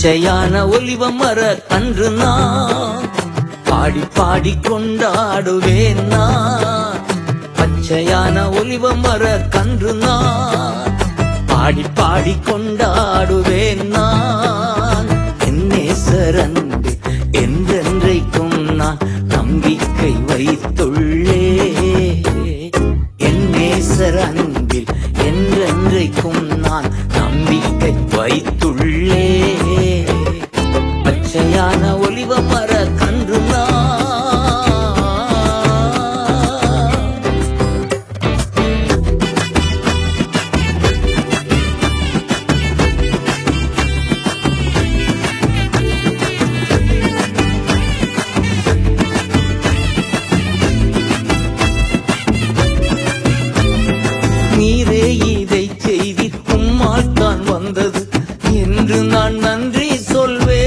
பச்சையான ஒலிவ மர கன்று நான் பாடி பாடி கொண்டாடுவேன் நான் பச்சையான ஒலிவ மர கன்று நான் பாடி பாடி கொண்டாடுவேன் நான் என் நேசரன்பு என்றென்றைக்கும் நான் நம்பிக்கை வைத்துள்ளே என் நேசர் அன்பில் என்றென்றைக்கும் நான் நம்பிக்கை வைத்துள்ளே பச்சையான ஒலிவ மர கன்று நான் நீரே இதை செய்தி உம்மால் தான் வந்தது என்று நான் நன்றி சொல்வே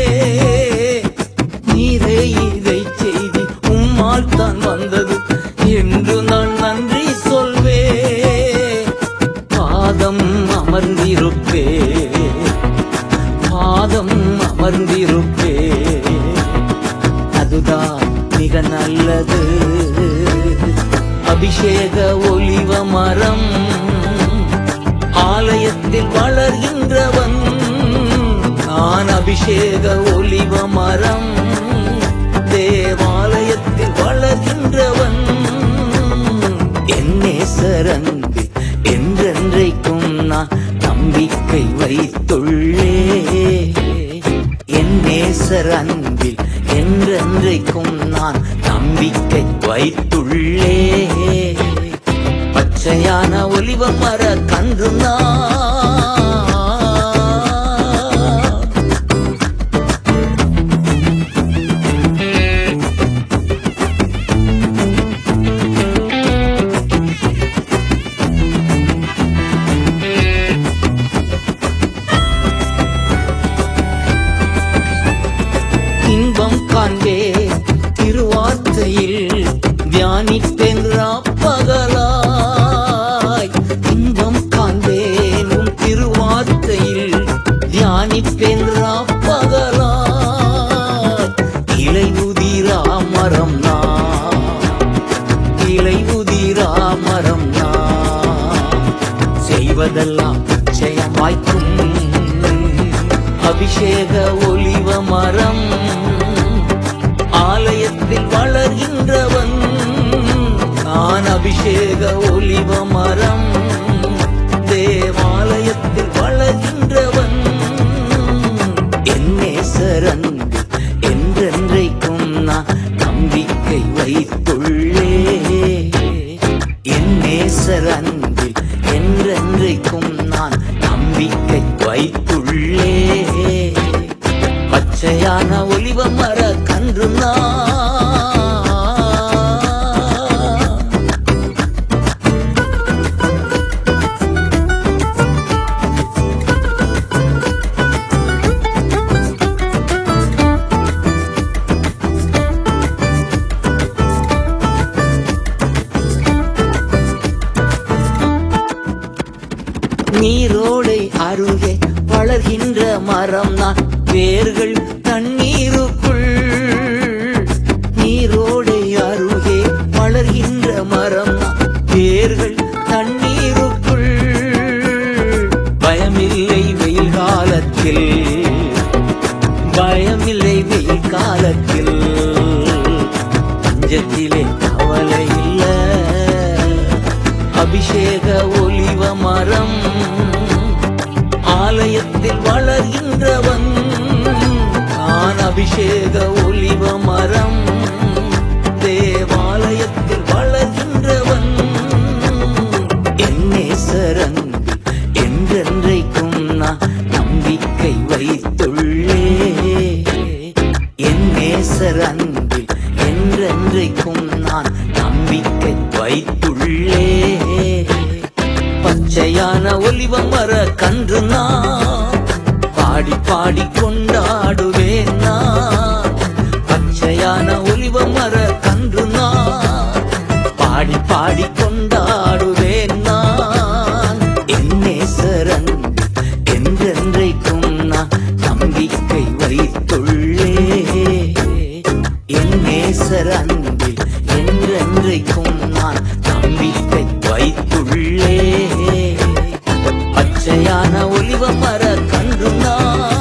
நீரே இதை செய்தி உம்மால் தான் வந்தது என்று நான் நன்றி சொல்வே பாதம் அமர்ந்திருப்பே பாதம் அமர்ந்திருப்பே அதுதான் மிக நல்லது அபிஷேக ஒலிவ மரம் ஆலயத்தில் வளர்கின்றவன் நான் அபிஷேக ஒலிவ மரம் தேவாலயத்தில் வளர்கின்றவன் என்னே சரந்து என்றென்றைக்கும் நான் நம்பிக்கை வைத்துள்ளே என் நேசர் அன்பில் என்றென்றைக்கும் நான் நம்பிக்கை வைத்துள்ளே பச்சையான ஒலிவ மர கன்று நான் இன்பம் காண்பே திருவார்த்தையில் தியானிப்பேன் பகலாய் இன்பம் காண்பேன் உம் திருவார்த்தையில் தியானிப்பேன் பகலாய் இலை உதிரா மரம் நான் இலை உதிரா மரம் நான் செய்வதெல்லாம் நிச்சயம் வாய்க்கும் அபிஷேக ஒலிவ மரம் ஆலயத்தில் வளர்கின்றவன் நான் அபிஷேக ஒலிவ மரம் தேவாலயத்தில் வளர்கின்றவன் என்னே சரந்து என்றென்றைக்கும் நான் நம்பிக்கை வைத்துள்ளே என் நேசர் அன்பில் என்றென்றைக்கும் நான் நம்பிக்கை வைத்துள்ளே பச்சையான ஒலிவ மர கன்று நான் நீரோடை அருகே வளர்கின்ற மரம் நான் வேர்கள் தண்ணீருக்குள் நீரோடை அருகே வளர்கின்ற மரம் நான் வேர்கள் தண்ணீருக்குள் பயமில்லை வெயில் காலத்தில் பயமில்லை வெயில் காலத்தில் பஞ்சத்திலே கவலை இல்லை அபிஷேக ஒலிவ மரம் ஆலயத்தில் வளர்கின்றவன் நான் அபிஷேக ஒலிவ மரம் தேவாலயத்தில் வளர்கின்றவன் என்னே சரந்து என்றென்றைக்கும் நான் நம்பிக்கை வைத்துள்ளே என் நேசர் அன்பில் என்றென்றைக்கும் நான் நம்பிக்கை வைத்துள்ளே பச்சையான ஒலிவ மர கன்று நான் பாடி பாடி கொண்டாடுவேன் நான் பச்சையான ஒலிவ மர கன்று நான் பாடி பாடி கொண்டாடுவேன் நான் என்னே சரண் என்றென்றைக்கும் நான் நம்பிக்கை ஒலிவ மர கன்றும் நான்